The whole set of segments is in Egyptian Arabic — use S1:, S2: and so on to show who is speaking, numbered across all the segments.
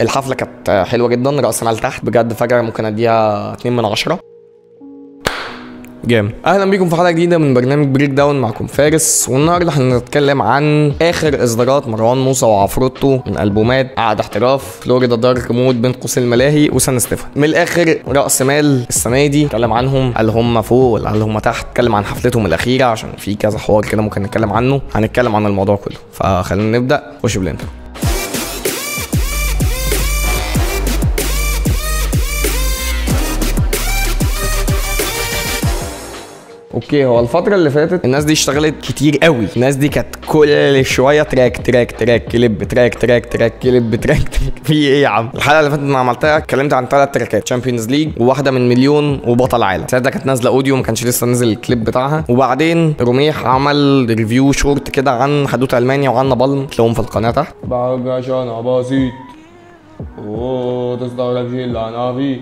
S1: الحفله كانت حلوه جدا راس مال تحت بجد فجاه ممكن اديها 2 من 10 جامد اهلا بيكم في حلقه جديده من برنامج بريك داون معكم فارس والنهارده هنتكلم عن اخر اصدارات مروان موسى وعفروتو من البومات قعد احتراف فلوريدا دارك مود بين قوسين الملاهي وسان ستيفن من الاخر راس مال السنه دي اتكلم عنهم هل هم فوق ولا هل هم تحت اتكلم عن حفلتهم الاخيره عشان في كذا حوار كده ممكن نتكلم عنه هنتكلم عن الموضوع كله فخلينا نبدا خش بالانترو اوكي هو الفترة اللي فاتت الناس دي اشتغلت كتير قوي الناس دي كانت كل شوية تراك تراك تراك كليب تراك تراك تراك كليب تراك تراك في ايه يا عم الحلقة اللي فاتت انا عملتها اتكلمت عن ثلاث تراكات تشامبيونز ليج وواحدة من مليون وبطل عالم ساعتها كانت نازلة اوديو ما كانش لسه نزل الكليب بتاعها وبعدين رميح عمل ريفيو شورت كده عن حدوته المانيا وعن بالم تلاقوهم في القناة تحت
S2: بقى انا بسيط اوه تستغرب شي اللي انا فيه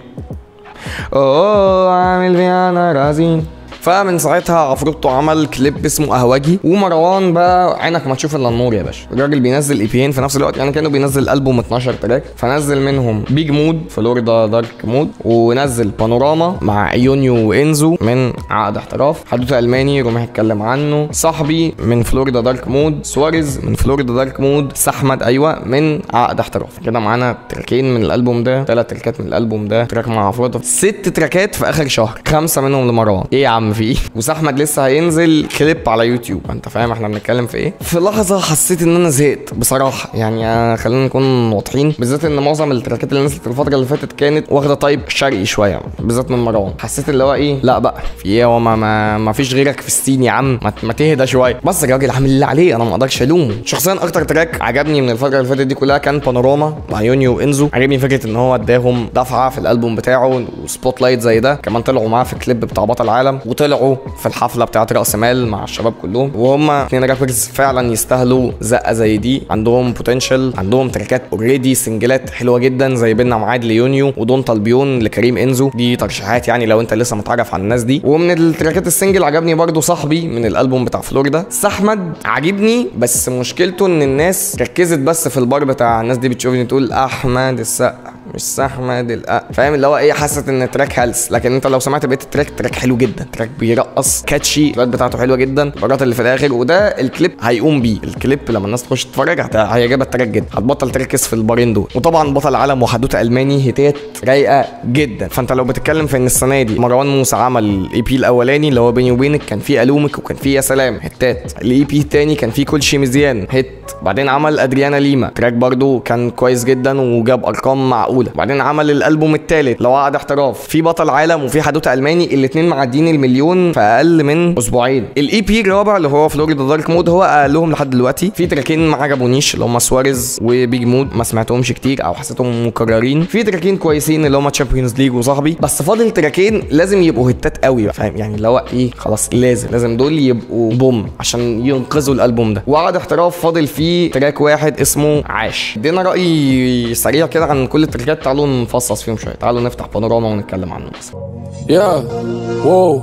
S1: اوه عامل فيها انا رزين فمن ساعتها عفروتو عمل كليب اسمه قهوجي ومروان بقى عينك ما تشوف الا النور يا باشا الراجل بينزل اي بيين في نفس الوقت يعني كانه بينزل البوم 12 تراك فنزل منهم بيج مود فلوريدا دارك مود ونزل بانوراما مع يونيو وانزو من عقد احتراف حدوته الماني رميح اتكلم عنه صاحبي من فلوريدا دارك مود سواريز من فلوريدا دارك مود سحمد ايوه من عقد احتراف كده معانا تراكين من الالبوم ده ثلاث تراكات من الالبوم ده تراك مع عفروتو ست تراكات في اخر شهر خمسه منهم لمروان ايه يا عم في ايه وسحمد لسه هينزل كليب على يوتيوب انت فاهم احنا بنتكلم في ايه في لحظه حسيت ان انا زهقت بصراحه يعني آه، خلينا نكون واضحين بالذات ان معظم التراكات اللي نزلت الفتره اللي فاتت كانت واخده تايب شرقي شويه بالذات من مروان حسيت اللي هو ايه لا بقى في ايه هو ما, ما, ما فيش غيرك في السين يا عم ما, ما تهدى شويه بس الراجل عامل اللي عليه انا ما اقدرش الومه شخصيا اكتر تراك عجبني من الفتره اللي فاتت دي كلها كان بانوراما مع يونيو وانزو عجبني فكره ان هو اداهم دفعه في الالبوم بتاعه وسبوت لايت زي ده كمان طلعوا معاه في الكليب بتاع بطل العالم وطلعوا في الحفله بتاعه راس مال مع الشباب كلهم وهم اتنين رابرز فعلا يستاهلوا زقه زي دي عندهم بوتنشال عندهم تراكات اوريدي سنجلات حلوه جدا زي بينا معاد ليونيو ودون طالبيون لكريم انزو دي ترشيحات يعني لو انت لسه متعرف على الناس دي ومن التراكات السنجل عجبني برضو صاحبي من الالبوم بتاع فلوريدا سحمد عاجبني بس مشكلته ان الناس ركزت بس في البار بتاع الناس دي بتشوفني تقول احمد السقا مش احمد الأ فاهم اللي هو ايه حاسه ان التراك هلس لكن انت لو سمعت بقيه التراك تراك حلو جدا تراك بيرقص كاتشي الفات بتاعته حلوه جدا البارات اللي في الاخر وده الكليب هيقوم بيه الكليب لما الناس تخش تتفرج هت- هيعجبها التراك جدا هتبطل تركز في البارين دول وطبعا بطل العالم وحدوته الماني هيتات رايقه جدا فانت لو بتتكلم في ان السنه دي مروان موسى عمل الاي بي الاولاني اللي هو بيني وبينك كان فيه الومك وكان فيه يا سلام هتات الاي بي التاني كان فيه كل شيء مزيان هيت بعدين عمل ادريانا ليما تراك برضو كان كويس جدا وجاب ارقام معقوله بعدين عمل الالبوم الثالث لو قعد احتراف في بطل عالم وفي حدوته الماني الاثنين معديين المليون في اقل من اسبوعين الاي بي الرابع اللي هو فلوريدا دارك مود هو اقلهم لحد دلوقتي في تراكين ما عجبونيش اللي هم سواريز وبيج مود ما سمعتهمش كتير او حسيتهم مكررين في تراكين كويسين اللي هم تشامبيونز ليج وصاحبي بس فاضل تراكين لازم يبقوا هتات قوي بقى، فاهم يعني اللي هو ايه خلاص لازم لازم دول يبقوا بوم عشان ينقذوا الالبوم ده وقعد احتراف فاضل فيه تراك واحد اسمه عاش ادينا راي سريع كده عن كل التراكات تعالوا نفصص فيهم شويه تعالوا نفتح بانوراما ونتكلم عنه بس
S2: يا واو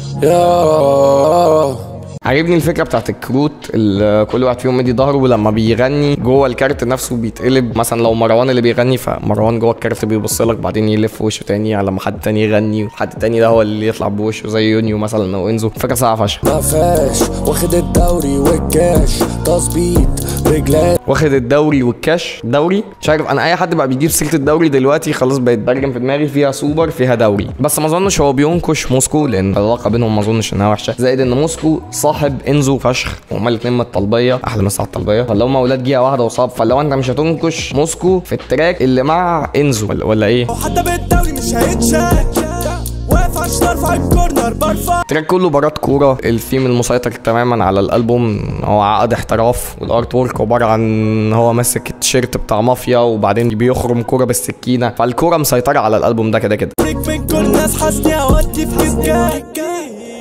S2: يا
S1: عجبني الفكره بتاعت الكروت اللي كل واحد فيهم مدي ظهره ولما بيغني جوه الكارت نفسه بيتقلب مثلا لو مروان اللي بيغني فمروان جوه الكارت بيبص لك بعدين يلف وشه تاني لما حد تاني يغني وحد تاني ده هو اللي يطلع بوشه زي يونيو مثلا او انزو فكره صعبه فشخ
S3: ما فيهاش واخد الدوري والكاش تظبيط رجلات
S1: واخد الدوري والكاش دوري مش عارف انا اي حد بقى بيجيب سيره الدوري دلوقتي خلاص بقت برجم في دماغي فيها سوبر فيها دوري بس ما اظنش هو بينكش موسكو لان العلاقه بينهم ما اظنش انها وحشه زائد ان موسكو صاحب انزو فشخ وهما الاثنين من الطلبيه احلى مسا على الطلبيه فلو هما اولاد جهه واحده وصاب فلو انت مش هتنكش موسكو في التراك اللي مع انزو ولا, ولا ايه
S4: وحتى بالدوري مش هيتشال واقف عشان ارفع الكورنر برفع
S1: التراك كله بارات كوره الثيم المسيطر تماما على الالبوم هو عقد احتراف والارت وورك عباره عن ان هو ماسك التيشيرت بتاع مافيا وبعدين بيخرم كوره بالسكينه فالكوره مسيطره على الالبوم ده كده كده
S4: بريك من كل الناس حاسني اودي في كيكات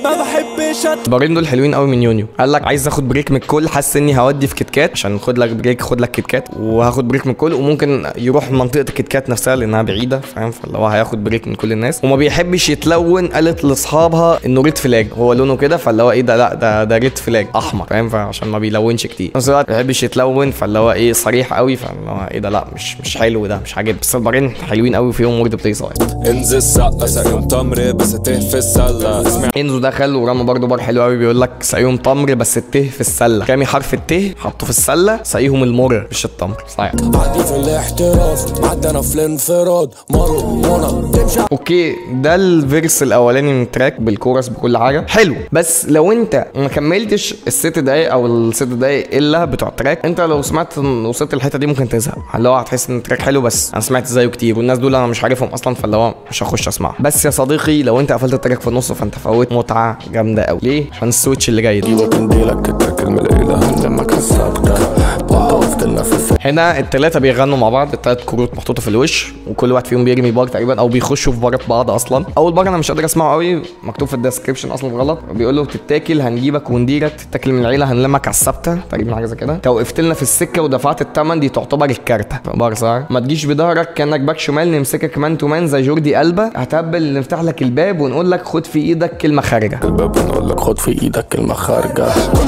S4: ما بحبش أت-
S1: البارين دول حلوين قوي من يونيو قال لك عايز اخد بريك من الكل حاسس اني هودي في كيت كات عشان خد لك بريك خد لك كيت كات وهاخد بريك من الكل وممكن يروح منطقه الكيت كات نفسها لانها بعيده فاهم فاللي هو هياخد بريك من كل الناس وما بيحبش يتلون قالت لاصحابها انه ريد فلاج هو لونه كده فاللي هو ايه ده لا ده ده ريد فلاج احمر فاهم فعشان ما بيلونش كتير في نفس الوقت ما بيحبش يتلون فاللي هو ايه صريح قوي فاللي هو ايه ده لا مش مش حلو ده مش عاجبني بس البارين حلوين قوي فيهم وورد بلاي صاير
S3: انزل سقة سقيهم تمر بس تيه في السلة اسمع
S1: انزو دخل ورمى برضه بار حلو قوي بيقول لك سقيهم تمر بس الته في السله رامي حرف الته حطه في السله سقيهم المر مش التمر صحيح
S3: عادي في الاحتراف معدنا في الانفراد مارو منى تمشي
S1: اوكي ده الفيرس الاولاني من التراك بالكورس بكل حاجه حلو بس لو انت ما كملتش الست دقايق او الست دقايق الا بتوع التراك انت لو سمعت وصلت الحته دي ممكن تزهق اللي هو هتحس ان التراك حلو بس انا سمعت زيه كتير والناس دول انا مش عارفهم اصلا فاللي هو مش هخش اسمعه بس يا صديقي لو انت قفلت التراك في النص فانت فوت متعه جامده قوي ليه عشان السويتش اللي جاي ده
S3: ايدك نديلك الكلمة القليلة لما كسبتها وانت وقفت النفس
S1: هنا التلاتة بيغنوا مع بعض التلات كروت محطوطة في الوش وكل واحد فيهم بيرمي بار تقريبا او بيخشوا في بار بعض اصلا اول بار انا مش قادر اسمعه قوي مكتوب في الديسكربشن اصلا غلط بيقول له تتاكل هنجيبك ونديرك تتاكل من العيله هنلمك على الثابته تقريبا حاجه زي كده انت وقفت لنا في السكه ودفعت الثمن دي تعتبر الكارته بار صح ما تجيش بظهرك كانك باك شمال نمسكك مان تو مان زي جوردي قلبه هتقبل نفتح لك الباب ونقول لك خد في ايدك كلمه خارجه
S3: الباب ونقول لك خد في ايدك كلمة خارجة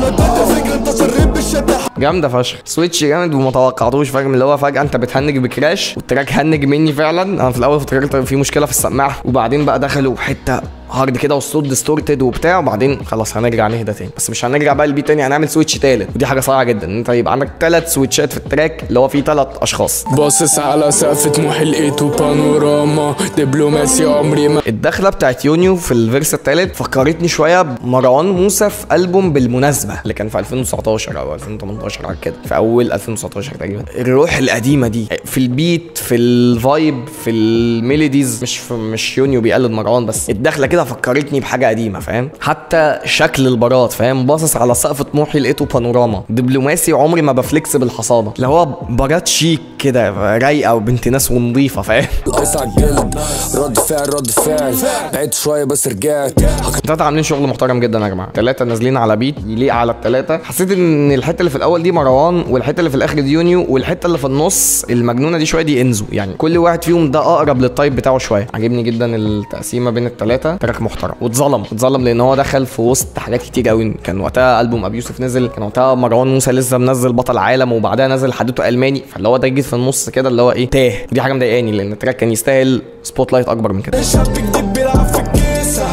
S1: جامده فشخ سويتش جامد وما توقعتوش فاهم اللي هو فجاه انت بتهنج بكراش والتراك هنج مني فعلا انا في الاول افتكرت في مشكله في السماعه وبعدين بقى دخلوا حته هارد كده والصوت ديستورتد وبتاع وبعدين خلاص هنرجع نهدى تاني بس مش هنرجع بقى البيت تاني هنعمل سويتش تالت ودي حاجه صعبه جدا ان انت يبقى عندك ثلاث سويتشات في التراك اللي هو فيه ثلاث اشخاص
S5: باصص على سقف طموحي لقيته بانوراما دبلوماسي عمري ما
S1: الدخله بتاعت يونيو في الفيرس التالت فكرتني شويه بمروان موسى في البوم بالمناسبه اللي كان في 2019 او 2018 على كده في اول 2019 تقريبا الروح القديمه دي في البيت في الفايب في الميلوديز مش في مش يونيو بيقلد مروان بس الدخله كده فكرتني بحاجه قديمه فاهم حتى شكل البارات فاهم باصص على سقف طموحي لقيته بانوراما دبلوماسي عمري ما بفليكس بالحصانه اللي هو بارات شيك كده رايقه وبنت ناس ونظيفه فاهم
S3: القيس على الجلد رد فعل رد فعل بعيد شوية بس رجعت
S1: التلاتة عاملين شغل محترم جدا يا جماعه التلاتة نازلين على بيت يليق على التلاتة حسيت ان الحته اللي في الاول دي مروان والحته اللي في الاخر دي يونيو والحته اللي في النص المجنونه دي شويه دي انزو يعني كل واحد فيهم ده اقرب للتايب بتاعه شويه عجبني جدا التقسيمه بين التلاتة تراك محترم واتظلم اتظلم لان هو دخل في وسط حاجات كتير قوي كان وقتها البوم ابي يوسف نزل كان وقتها مروان موسى لسه منزل بطل عالم وبعدها نزل حدوته الماني فاللي هو ده جه في النص كده اللي هو ايه تاه دي حاجه مضايقاني لان التراك كان يستاهل سبوت لايت اكبر من كده
S4: شاب جديد بيلعب في الكيسة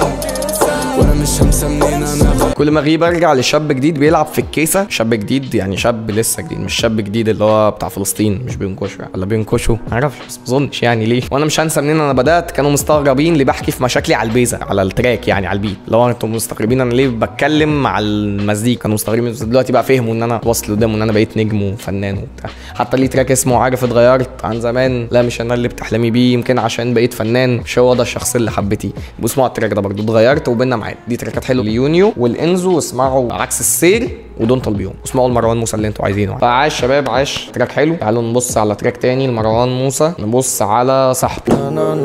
S5: وانا مش همسى منين انا بقى
S1: كل ما اغيب ارجع لشاب جديد بيلعب في الكيسه شاب جديد يعني شاب لسه جديد مش شاب جديد اللي هو بتاع فلسطين مش بينكشوا يعني. ولا بينكشوا ما اعرفش بس ما اظنش يعني ليه وانا مش هنسى منين انا بدات كانوا مستغربين اللي بحكي في مشاكلي على البيزا على التراك يعني على البيت اللي هو انتم مستغربين انا ليه بتكلم مع المزيكا كانوا مستغربين بس دلوقتي بقى فهموا ان انا واصل قدام وان انا بقيت نجم وفنان وبتاع حتى ليه تراك اسمه عارف اتغيرت عن زمان لا مش انا اللي بتحلمي بيه يمكن عشان بقيت فنان مش هو ده الشخص اللي حبيتيه واسمعوا التراك ده برضه اتغيرت وبينا معاد دي تراكات حلوه ليونيو والانزو اسمعوا عكس السير ودون طالبيهم اسمعوا لمروان موسى اللي انتوا عايزينه فعاش شباب عاش تراك حلو تعالوا نبص على تراك تاني لمروان موسى نبص على صاحبه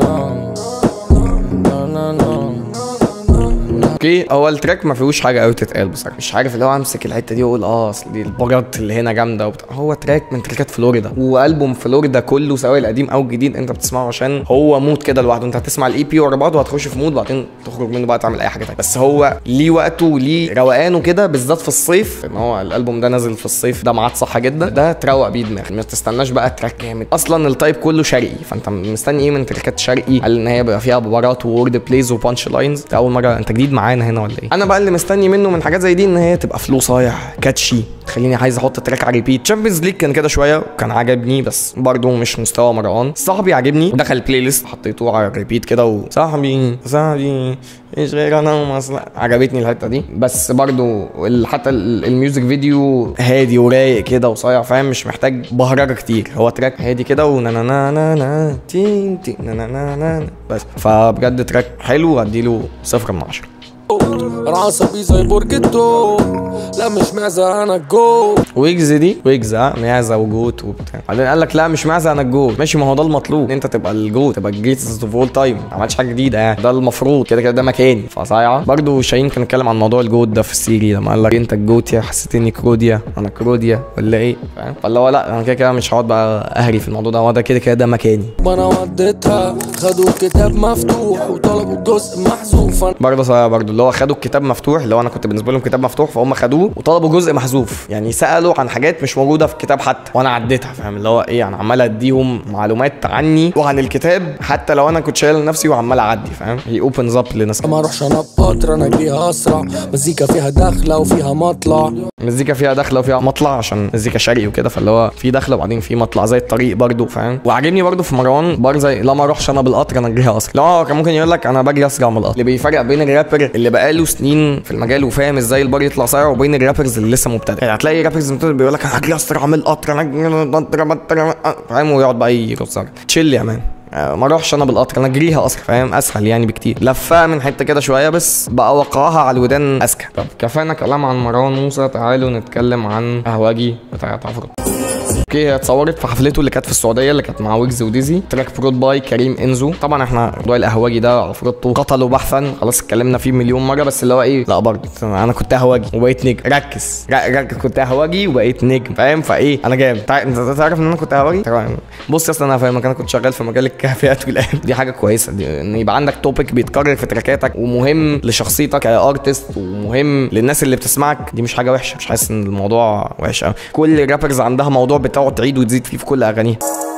S1: اوكي هو التراك ما فيهوش حاجه قوي تتقال بصراحه مش عارف اللي هو امسك الحته دي واقول اه اصل دي البارات اللي هنا جامده وبتاع هو تراك من تراكات فلوريدا والبوم فلوريدا كله سواء القديم او الجديد انت بتسمعه عشان هو مود كده لوحده انت هتسمع الاي بي ورا بعض وهتخش في مود بعدين تخرج منه بقى تعمل اي حاجه تانية بس هو ليه وقته وليه روقانه كده بالذات في الصيف ان هو الالبوم ده نازل في الصيف ده ميعاد صح جدا ده تروق بيه دماغك ما تستناش بقى تراك جامد اصلا التايب كله شرقي فانت مستني ايه من تراكات شرقي قال ان هي بيبقى فيها بارات وورد بلايز وبانش لاينز ده اول مره انت جديد معانا هنا ولا ايه انا بقى اللي مستني منه من حاجات زي دي ان هي تبقى فلو صايع كاتشي تخليني عايز احط تراك على ريبيت تشامبيونز ليج كان كده شويه وكان عجبني بس برضه مش مستوى مروان صاحبي عجبني دخل البلاي ليست حطيته على ريبيت كده وصاحبي صاحبي ايش غير انا ومصلحة عجبتني الحته دي بس برضه ال- حتى ال- الميوزك فيديو هادي ورايق كده وصايع فاهم مش محتاج بهرجه كتير هو تراك هادي كده ونا نا نا نا نا تين تين نا نا نا نا بس فبجد تراك حلو هديله صفر من عشرة
S3: انا عصبي زي برج الدوم لا مش معزة انا الجو
S1: ويجز دي ويجز ها معزه وجوت وبتاع بعدين قال لك لا مش معزه انا الجوت ماشي ما هو ده المطلوب ان انت تبقى الجوت تبقى الجريتست اوف اول تايم ما عملتش حاجه جديده يعني ده المفروض كده كده ده مكاني فصايعه برضه شاهين كان اتكلم عن موضوع الجوت ده في السيري لما قال لك انت الجوت يا حسيت اني كروديا انا كروديا ولا ايه فاهم فاللي هو لا انا كده كده مش هقعد بقى اهري في الموضوع ده هو ده كده كده ده مكاني
S3: وانا وديتها خدوا كتاب مفتوح وطلبوا جزء محذوف أنا
S1: برضه صايع برضه اللي هو خدوا الكتاب مفتوح اللي هو انا كنت بالنسبه لهم كتاب مفتوح فهم خدوه وطلبوا جزء محذوف يعني سالوا عن حاجات مش موجوده في الكتاب حتى وانا عديتها فاهم اللي هو ايه انا عمال اديهم معلومات عني وعن الكتاب حتى لو انا كنت شايل نفسي وعمال اعدي فاهم هي اوبنز اب لناس
S3: ما اروحش انا بقطر انا اجريها اسرع مزيكا فيها دخله وفيها مطلع
S1: المزيكا فيها دخله وفيها مطلع عشان مزيكا شرقي وكده فاللي هو في دخله وبعدين في مطلع زي الطريق برضه فاهم وعاجبني برضه في مروان بار زي لا ما اروحش انا بالقطر انا اجريها اسرع لا هو كان ممكن يقول لك انا بجري اسرع من القطر اللي بيفرق بين الرابر اللي بقاله سنين في المجال وفاهم ازاي البار يطلع سريع وبين الرابرز اللي لسه مبتدئ يعني هتلاقي رابرز مبتدئ بيقول لك انا هجري اسرع من القطر انا أجري- فاهم ويقعد بقى يرص تشيل يا مان آه، ما اروحش انا بالقطر انا اجريها اسرع فاهم اسهل يعني بكتير لفها من حته كده شويه بس بقى وقعها على الودان اذكى طب كفانا كلام عن مروان موسى تعالوا نتكلم عن قهوجي بتاعت عفروت اوكي هي اتصورت في حفلته اللي كانت في السعوديه اللي كانت مع ويجز وديزي تراك برود باي كريم انزو طبعا احنا موضوع القهوجي ده عفروتو قتلوا بحثا خلاص اتكلمنا فيه مليون مره بس اللي هو ايه لا برضه انا كنت قهوجي وبقيت نجم ركز ر- ركز كنت قهوجي وبقيت نجم فاهم فايه انا جامد تع- انت تعرف ان انا كنت قهوجي تمام. بص يا اسطى انا فاهمك انا كنت شغال في مجال الكافيهات والقهوه دي حاجه كويسه دي ان يبقى عندك توبيك بيتكرر في تراكاتك ومهم لشخصيتك كارتست ومهم للناس اللي بتسمعك دي مش حاجه وحشه مش حاسس ان الموضوع وحش قوي كل الرابرز عندها موضوع بتقعد تعيد وتزيد فيه في كل اغانيها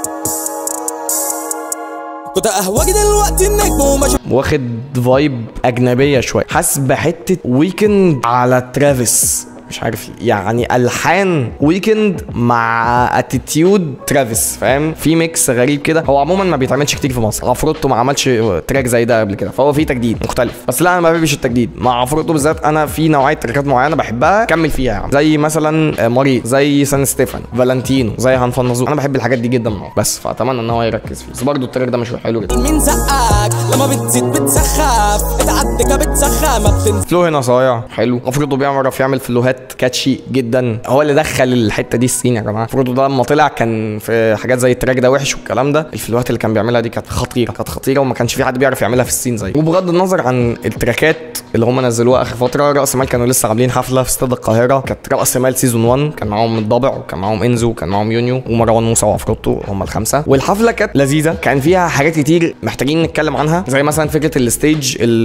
S4: كنت قهوجي دلوقتي النجم وماشي
S1: واخد فايب اجنبيه شويه حاسس بحته ويكند على ترافيس مش عارف ليه. يعني الحان ويكند مع اتيتيود ترافيس فاهم في ميكس غريب كده هو عموما ما بيتعملش كتير في مصر عفروتو ما عملش تراك زي ده قبل كده فهو في تجديد مختلف بس لا انا ما بحبش التجديد مع عفروتو بالذات انا في نوعيه تراكات معينه بحبها كمل فيها يعني زي مثلا آه، مريض زي سان ستيفان فالنتينو زي هنفنزو انا بحب الحاجات دي جدا معه بس فاتمنى ان هو يركز فيه بس برضه التراك ده مش حلو جدا
S4: مين زقك لما بتزيد بتسخف اتعدك بتسخف ما بتنسى
S1: فلو هنا صايع حلو المفروض بيعرف يعمل فلوهات كاتشي جدا هو اللي دخل الحته دي السين يا جماعه المفروض ده لما طلع كان في حاجات زي التراك ده وحش والكلام ده الفلوهات اللي كان بيعملها دي كانت خطيره كانت خطيره وما كانش في حد بيعرف يعملها في السين زيه وبغض النظر عن التراكات اللي هم نزلوها اخر فتره راس مال كانوا لسه عاملين حفله في استاد القاهره كانت راس مال سيزون 1 كان معاهم الضبع وكان معاهم انزو وكان معاهم يونيو ومروان موسى وعفروتو هم الخمسه والحفله كانت لذيذه كان فيها حاجات كتير محتاجين نتكلم عنها زي مثلا فكره الستيج ال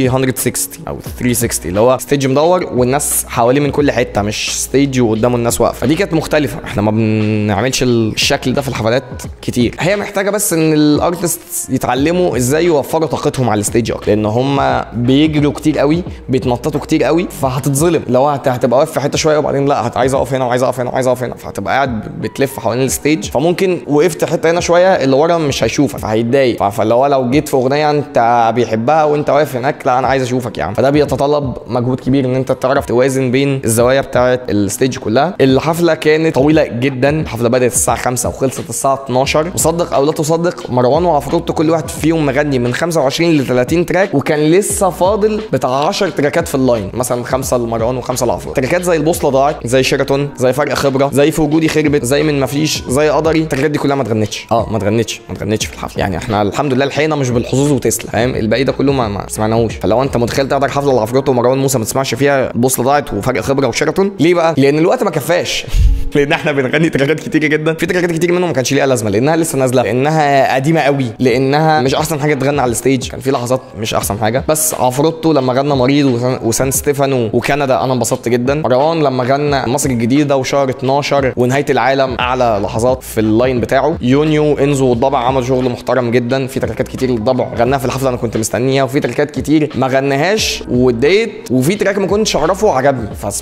S1: 360 او 360 اللي هو ستيج مدور والناس حواليه من كل حته مش ستيج وقدامه الناس واقفه دي كانت مختلفه احنا ما بنعملش الشكل ده في الحفلات كتير هي محتاجه بس ان الارتست يتعلموا ازاي يوفروا طاقتهم على الستيج اكتر لان هم بيجروا كتير قوي بيتنططوا كتير قوي فهتتظلم لو هت- هتبقى واقف في حته شويه وبعدين لا هت- عايز اقف هنا وعايز اقف هنا وعايز اقف هنا فهتبقى قاعد بتلف حوالين الستيج فممكن وقفت حته هنا شويه اللي ورا مش هيشوفك فهيتضايق ف- فاللي هو لو جيت في اغنيه انت بيحبها وانت واقف هناك لا انا عايز اشوفك يا عم فده بيتطلب مجهود كبير ان انت تعرف توازن بين الزوايا بتاعه الستيج كلها الحفله كانت طويله جدا الحفله بدات الساعه 5 وخلصت الساعه 12 وصدق او لا تصدق مروان وعفروتو كل واحد فيهم مغني من 25 ل 30 تراك وكان لسه فاضل بتاع 10 تراكات في اللاين مثلا خمسه لمروان وخمسه لعفروتو تراكات زي البوصله ضاعت زي شيراتون زي فرق خبره زي في وجودي خربت زي من مفيش زي قدري التراكات دي كلها ما اتغنتش اه ما اتغنتش ما اتغنتش في الحفله يعني احنا الحمد لله لحقنا مش بالحظوظ وتسلا فاهم الباقي ده كله ما, ما سمعناهوش فلو انت متخيل تحضر حفله لعفروتو ومروان موسى ما تسمعش فيها البوصله ضاعت وفرق خبره وشيراتون ليه بقى لان الوقت ما كفاش لان احنا بنغني تراكات كتير جدا في تراكات كتير منهم ما كانش ليها لازمه لانها لسه نازله لانها قديمه قوي لانها مش احسن حاجه تغني على الستيج كان في لحظات مش احسن حاجه بس عفروتو لما غنى مريض وسان, وسان ستيفانو وكندا انا انبسطت جدا مروان لما غنى مصر الجديده وشهر 12 ونهايه العالم اعلى لحظات في اللاين بتاعه يونيو انزو والضبع عملوا شغل محترم جدا في تراكات كتير للضبع غناها في الحفله انا كنت مستنيها وفي تراكات كتير ما غناهاش واتضايقت وفي تراك ما كنتش اعرفه عجبني فسمعت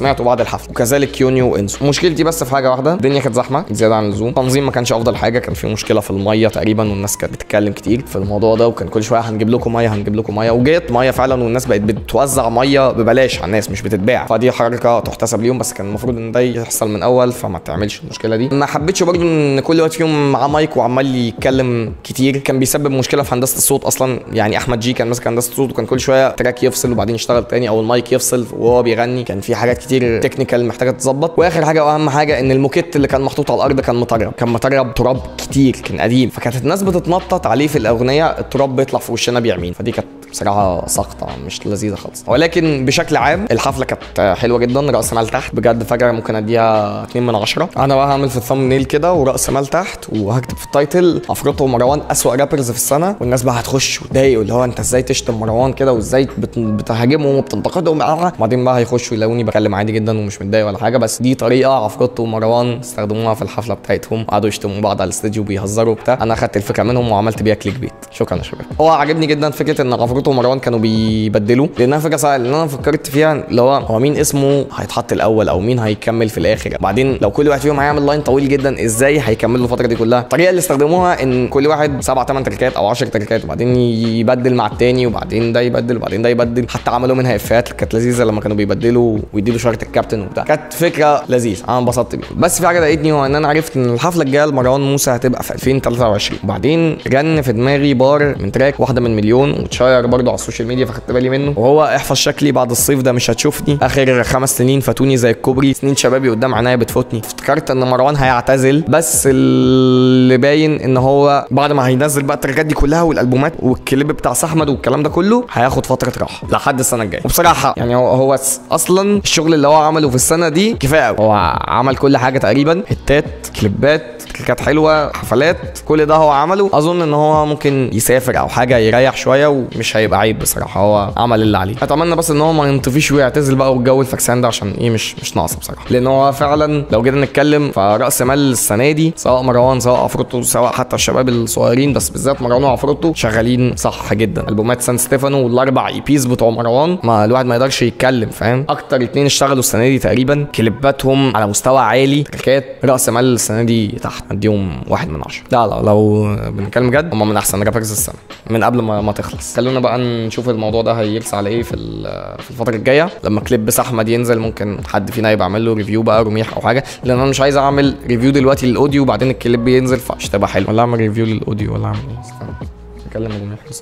S1: سمعته بعد الحفله وكذلك كيونيو وانسو مشكلتي بس في حاجه واحده الدنيا كانت زحمه زياده عن اللزوم التنظيم ما كانش افضل حاجه كان في مشكله في الميه تقريبا والناس كانت بتتكلم كتير في الموضوع ده وكان كل شويه هنجيب لكم ميه هنجيب لكم ميه وجيت ميه فعلا والناس بقت بتوزع ميه ببلاش على الناس مش بتتباع فدي حركه تحتسب ليهم بس كان المفروض ان ده يحصل من اول فما تعملش المشكله دي ما حبيتش برضو ان كل واحد فيهم معاه مايك وعمال يتكلم كتير كان بيسبب مشكله في هندسه الصوت اصلا يعني احمد جي كان ماسك هندسه الصوت وكان كل شويه تراك يفصل وبعدين يشتغل تاني او المايك يفصل وهو بيغني كان في حاجات كتير تكنيكال محتاجه تتظبط واخر حاجه واهم حاجه ان الموكيت اللي كان محطوط على الارض كان مطرب كان مطرب تراب كتير كان قديم فكانت الناس بتتنطط عليه في الاغنيه التراب بيطلع في وشنا بيعمين فدي كانت بصراحه سقطه مش لذيذه خالص ولكن بشكل عام الحفله كانت حلوه جدا راس مال تحت بجد فجاه ممكن اديها 2 من 10 انا بقى هعمل في الثامب نيل كده وراس مال تحت وهكتب في التايتل عفروتو ومروان اسوأ رابرز في السنه والناس بقى هتخش وتضايق اللي هو انت ازاي تشتم مروان كده وازاي بت- بتهاجمهم وبتنتقدهم آه. بعدين بقى هيخشوا يلاقوني بكلم عادي جدا ومش متضايق ولا حاجه بس دي طريقه عفروتو ومروان استخدموها في الحفله بتاعتهم قعدوا يشتموا بعض على الاستديو وبيهزروا وبتاع انا اخدت الفكره منهم وعملت بيها كليك بيت شكرا يا شباب هو عجبني جدا فكره ان عفروتو ومروان كانوا بيبدلوا لانها فكره سهله لان انا فكرت فيها اللي هو هو مين اسمه هيتحط الاول او مين هيكمل في الاخر بعدين لو كل واحد فيهم هيعمل لاين طويل جدا ازاي هيكملوا الفتره دي كلها الطريقه اللي استخدموها ان كل واحد سبع ثمان تركات او 10 تركات وبعدين يبدل مع التاني وبعدين ده يبدل وبعدين ده يبدل حتى عملوا منها افيهات كانت لذيذه لما كانوا بيبدلوا ويديله شاره الكابتن وبتاع كانت فكره لذيذه انا انبسطت بيها بس في حاجه ضايقتني هو ان انا عرفت ان الحفله الجايه لمروان موسى هتبقى في 2023 وبعدين رن في دماغي بار من تراك واحده من مليون واتشير برضه على السوشيال ميديا فخدت بالي منه وهو احفظ شكلي بعد الصيف ده مش هتشوفني اخر خمس سنين فاتوني زي الكوبري سنين شبابي قدام عينيا بتفوتني افتكرت ان مروان هيعتزل بس اللي باين ان هو بعد ما هينزل بقى التراكات دي كلها والالبومات والكليب بتاع احمد والكلام ده كله هياخد فتره راحه لحد السنه الجايه وبصراحه يعني هو هو س- اصلا الشغل اللي هو عمله في السنه دي كفايه قوي هو عمل كل حاجه تقريبا هتات كليبات كانت حلوه حفلات كل ده هو عمله اظن ان هو ممكن يسافر او حاجه يريح شويه ومش هيبقى عيب بصراحه هو عمل اللي عليه اتمنى بس ان هو ما ينطفيش ويعتزل بقى والجو الفاكسان ده عشان ايه مش مش ناقصه بصراحه لان هو فعلا لو جينا نتكلم فراس مال السنه دي سواء مروان سواء عفروتو سواء حتى الشباب الصغيرين بس بالذات مروان وعفروتو شغالين صح جدا البومات سان ستيفانو والاربع اي بيز بتوع مروان ما الواحد ما يقدرش يتكلم فاهم اكتر اتنين اشتغلوا السنه دي تقريبا كليباتهم على مستوى عالي تركات راس مال السنه دي تحت اديهم واحد من عشرة لا لا لو بنتكلم بجد هم من احسن رابرز السنه من قبل ما, ما تخلص خلونا بقى نشوف الموضوع ده هيرسى على ايه في ال- في الفتره الجايه لما كليب بس احمد ينزل ممكن حد فينا يبقى عامل له ريفيو بقى رميح او حاجه لان انا مش عايز اعمل ريفيو دلوقتي للاوديو وبعدين الكليب ينزل فمش تبقى حلو ولا اعمل ريفيو للاوديو ولا اعمل ايه استنى. اكلم رميح بس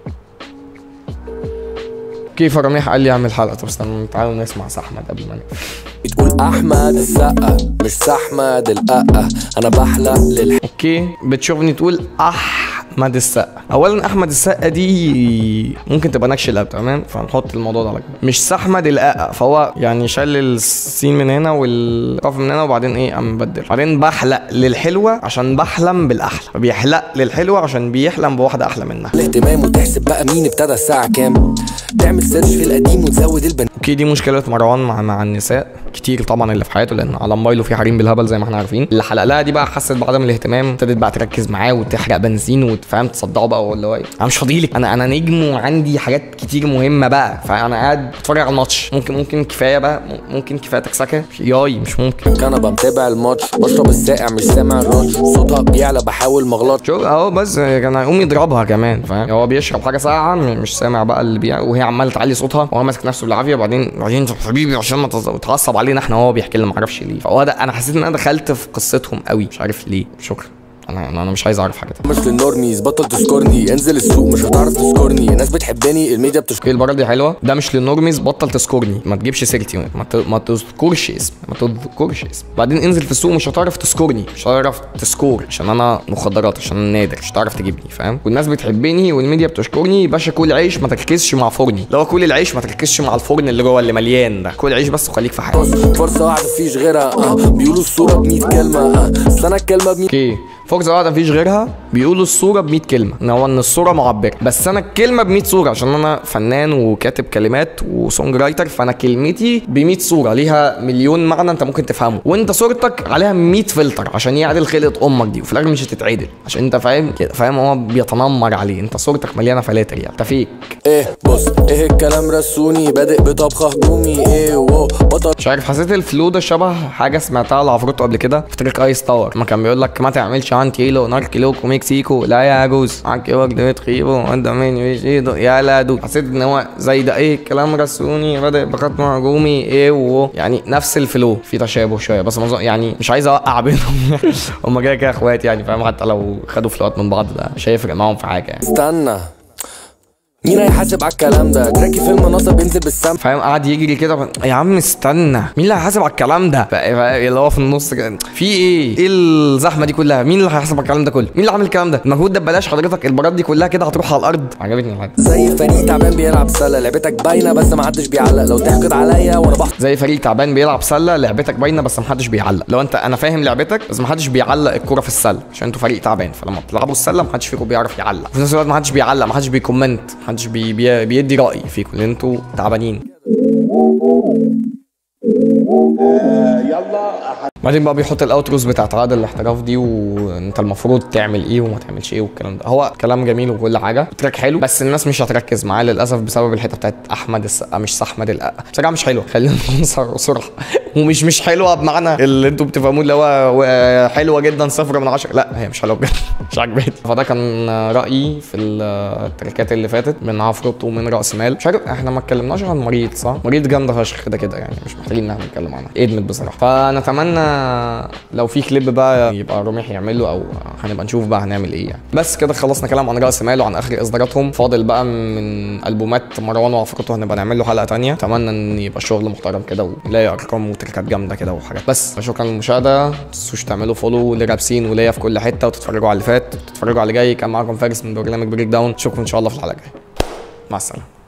S1: كيف رميح قال لي اعمل حلقه طب استنى تعالوا نسمع احمد قبل ما نقفل.
S3: بتقول احمد السقا مش سحمد الققة انا بحلق للح
S1: اوكي بتشوفني تقول احمد السقا اولا احمد السقا دي ممكن تبقى نكش الاب تمام فنحط الموضوع ده على جنب مش سحمد القاقة فهو يعني شال السين من هنا والقاف من هنا وبعدين ايه قام مبدل بعدين بحلق للحلوه عشان بحلم بالاحلى فبيحلق للحلوه عشان بيحلم بواحده احلى منها
S3: الاهتمام وتحسب بقى مين ابتدى الساعة كام تعمل سيرش في القديم وتزود البنات
S1: اوكي دي مشكله مروان مع مع النساء كتير طبعا اللي في حياته لان على موبايله في حريم بالهبل زي ما احنا عارفين اللي حلق لها دي بقى حست بعدم الاهتمام ابتدت بقى تركز معاه وتحرق بنزين وتفهم تصدعه بقى ولا هو ايه انا مش فاضيلك انا انا نجم وعندي حاجات كتير مهمه بقى فانا قاعد بتفرج على الماتش ممكن ممكن كفايه بقى ممكن كفايه تكسكه ياي مش ممكن
S3: كنبة متابع الماتش بشرب الساقع مش سامع الرش صوتها بيعلى بحاول مغلطش
S1: شوف اهو بس كان هيقوم يضربها كمان فاهم هو بيشرب حاجه ساقعه م- مش سامع بقى اللي بيع وهي عماله تعلي صوتها وهو ماسك نفسه بالعافيه وبعدين بعدين انت حبيبي عشان ما تز- تتعصب علينا احنا وهو بيحكي لنا ما اعرفش ليه فهو ده انا حسيت ان انا دخلت في قصتهم قوي مش عارف ليه شكرا انا انا مش عايز اعرف حاجه تانية
S3: مش للنورميز بطل تسكرني انزل السوق مش هتعرف تسكرني الناس بتحبني الميديا بتشكر
S1: اوكي المره دي حلوه ده مش للنورميز بطل تذكرني ما تجيبش سيرتي ما, ت... ما تذكرش اسم ما تذكرش اسم بعدين انزل في السوق مش هتعرف تذكرني مش هتعرف تسكور عشان انا مخدرات عشان انا نادر مش هتعرف تجيبني فاهم والناس بتحبني والميديا بتشكرني باشا كل عيش ما تركزش مع فرني لو كل العيش ما تركزش مع الفرن اللي جوه اللي مليان ده كل عيش بس وخليك في حالك
S3: فرصة واحدة مفيش غيرها آه. بيقولوا الصورة ب 100 كلمة آه. اصل انا الكلمة ب 100
S1: اوكي فرصه واحده مفيش غيرها بيقولوا الصوره ب 100 كلمه ان هو ان الصوره معبره بس انا الكلمه ب 100 صوره عشان انا فنان وكاتب كلمات وسونج رايتر فانا كلمتي ب 100 صوره ليها مليون معنى انت ممكن تفهمه وانت صورتك عليها 100 فلتر عشان يعدل خلقه امك دي وفي الاخر مش هتتعدل عشان انت فاهم كده فاهم هو بيتنمر عليه انت صورتك مليانه فلاتر يعني انت فيك
S3: ايه بص ايه الكلام رسوني بادئ بطبخة هجومي ايه وو بطل
S1: مش عارف حسيت الفلو ده شبه حاجه سمعتها لعفروتو قبل كده في تريك ايس تاور ما كان بيقول لك ما تعملش عن كيلو نار كيلو مكسيكو لا يجوز عن كيلو جديد خيبو انت مين يجيدو يا لا دو حسيت ان هو زي ده ايه كلام رسوني بدا بخط هجومي ايه و يعني نفس الفلو في تشابه شويه بس مظن يعني مش عايز اوقع بينهم هم كده كده اخوات يعني فاهم حتى لو خدوا فلوات من بعض ده مش هيفرق معاهم في حاجه يعني
S3: استنى مين هيحاسب على الكلام ده تراكي في المناصب بينزل بالسما
S1: فاهم قاعد يجري كده يا عم استنى مين اللي هيحاسب على الكلام ده ف- ف- اللي هو في النص كده في ايه ايه الزحمه دي كلها مين اللي هيحاسب على الكلام ده كله مين اللي عامل الكلام ده المجهود ده ببلاش حضرتك البراد دي كلها كده هتروح على الارض عجبتني الحاجه
S3: زي فريق تعبان بيلعب سله لعبتك باينه بس محدش بيعلق لو تحقد عليا وانا بحط
S1: زي فريق تعبان بيلعب سله لعبتك باينه بس محدش بيعلق لو انت انا فاهم لعبتك بس محدش بيعلق الكوره في السله عشان انتوا فريق تعبان فلما بتلعبوا السله محدش فيكم بيعرف يعلق وفي نفس الوقت محدش بيعلق محدش بيكومنت محدش بي بي بيدي راي فيكم لان انتوا تعبانين بعدين بقى بيحط الاوتروز بتاعت عقد الاحتراف دي وانت المفروض تعمل ايه وما تعملش ايه والكلام ده هو كلام جميل وكل حاجه تراك حلو بس الناس مش هتركز معاه للاسف بسبب الحته بتاعت احمد السقا مش احمد القا بصراحه مش حلوه خلينا نكون صر- صراحه ومش مش حلوه بمعنى اللي انتوا بتفهموه اللي هو و- حلوه جدا صفر من عشرة لا هي مش حلوه بجد مش عاجباني فده كان رايي في التركات اللي فاتت من عفروتو ومن راس مال مش عارف احنا ما اتكلمناش عن مريض صح مريض جامده فشخ كده كده يعني مش محتاجين ان احنا نتكلم عنها ادمت بصراحه فنتمنى لو في كليب بقى يبقى رميح يعمله او هنبقى نشوف بقى هنعمل ايه يعني بس كده خلصنا كلام عن راس مال وعن اخر اصداراتهم فاضل بقى من البومات مروان وعفروتو هنبقى نعمل له حلقه تانية اتمنى ان يبقى الشغل محترم كده ونلاقي ارقام وتركات جامده كده وحاجات بس شكرا للمشاهده ما تنسوش تعملوا فولو لرابسين وليا في كل حته وتتفرجوا على اللي فات تتفرجوا على اللي جاي كان معاكم فارس من برنامج بريك داون اشوفكم ان شاء الله في الحلقه الجايه مع السلامه